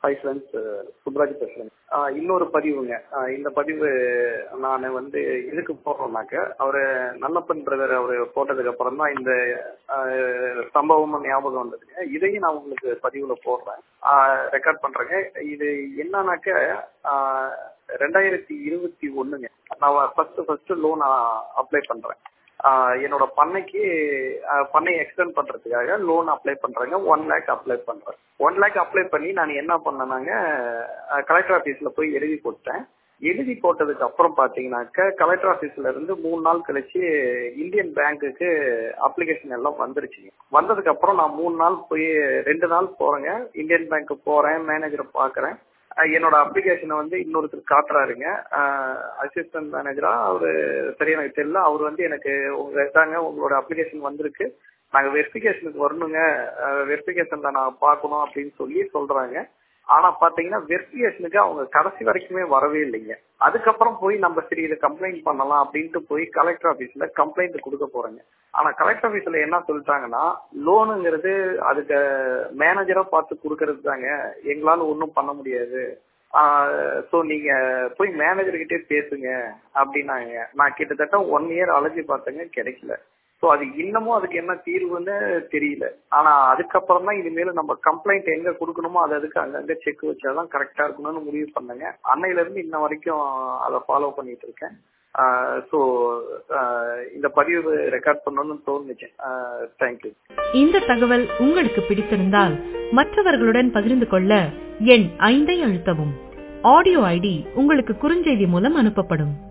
hi friends Subraj பேசுறேன் ஆஹ் இன்னொரு பதிவுங்க ஆஹ் இந்த பதிவு நான் வந்து எதுக்கு போடுறோம்னாக்க அவரு நல்லப்பன் பிரதர் அவரு போட்டதுக்கு அப்புறம் தான் இந்த ஆஹ் சம்பவமும் ஞாபகம் வந்ததுங்க இதையும் நான் உங்களுக்கு பதிவுல போடுறேன் ரெக்கார்ட் பண்றேங்க இது என்னன்னாக்க ஆஹ் ரெண்டாயிரத்தி இருபத்தி ஒண்ணுங்க நான் ஃபர்ஸ்ட் ஃபர்ஸ்ட் லோன் அப்ளை பண்றேன் ஆஹ் என்னோட பண்ணைக்கு ஆஹ் பண்ணையை எக்ஸ்டெண்ட் பண்றதுக்காக லோன் அப்ளை பண்றேங்க ஒன் லேக் அப்ளை பண்றேன் ஒன் லேக் அப்ளை பண்ணி நான் என்ன பண்ணேனாங்க கலெக்டர் ஆபீஸ்ல போய் எழுதி போட்டேன் எழுதி போட்டதுக்கு அப்புறம் பாத்தீங்கன்னாக்க கலெக்டர் ஆபீஸ்ல இருந்து மூணு நாள் கழிச்சு இந்தியன் பேங்க்குக்கு அப்ளிகேஷன் எல்லாம் வந்துருச்சுங்க வந்ததுக்கு அப்புறம் நான் மூணு நாள் போய் ரெண்டு நாள் போறேங்க இந்தியன் பேங்க் போறேன் மேனேஜரை பாக்குறேன் என்னோட அப்ளிகேஷனை வந்து இன்னொருத்தர் காட்டுறாருங்க அசிஸ்டன்ட் மேனேஜரா அவரு சரியா எனக்கு தெரியல அவர் வந்து எனக்கு உங்க இதாங்க உங்களோட அப்ளிகேஷன் வந்திருக்கு நாங்க வெரிஃபிகேஷனுக்கு வரணுங்க வெரிஃபிகேஷன்ல நான் பார்க்கணும் அப்படின்னு சொல்லி சொல்றாங்க ஆனா பாத்தீங்கன்னா வெரிஃபிகேஷனுக்கு அவங்க கடைசி வரைக்குமே வரவே இல்லைங்க அதுக்கப்புறம் போய் நம்ம சரி இதை கம்ப்ளைண்ட் பண்ணலாம் அப்படின்ட்டு போய் கலெக்டர் ஆபீஸ்ல கம்ப்ளைண்ட் கொடுக்க போறேங்க ஆனா கலெக்டர் ஆபீஸ்ல என்ன சொல்லிட்டாங்கன்னா லோனுங்கிறது அதுக்கு மேனேஜரா பார்த்து கொடுக்கறது தாங்க எங்களால ஒன்றும் பண்ண முடியாது ஸோ நீங்க போய் மேனேஜர் கிட்டே பேசுங்க அப்படின்னாங்க நான் கிட்டத்தட்ட ஒன் இயர் அலைஞ்சு பார்த்தேங்க கிடைக்கல ஸோ அது இன்னமும் அதுக்கு என்ன தீர்வுன்னு தெரியல ஆனா அதுக்கப்புறம் தான் இனிமேல் நம்ம கம்ப்ளைண்ட் எங்க கொடுக்கணுமோ அது அதுக்கு அங்கங்க செக் வச்சாதான் கரெக்டா இருக்கணும்னு முடிவு பண்ணேங்க அன்னையில இருந்து இன்ன வரைக்கும் அதை ஃபாலோ பண்ணிட்டு இருக்கேன் ஸோ இந்த பதிவு ரெக்கார்ட் பண்ணணும்னு தோணுச்சு தேங்க்யூ இந்த தகவல் உங்களுக்கு பிடித்திருந்தால் மற்றவர்களுடன் பகிர்ந்து கொள்ள எண் ஐந்தை அழுத்தவும் ஆடியோ ஐடி உங்களுக்கு குறுஞ்செய்தி மூலம் அனுப்பப்படும்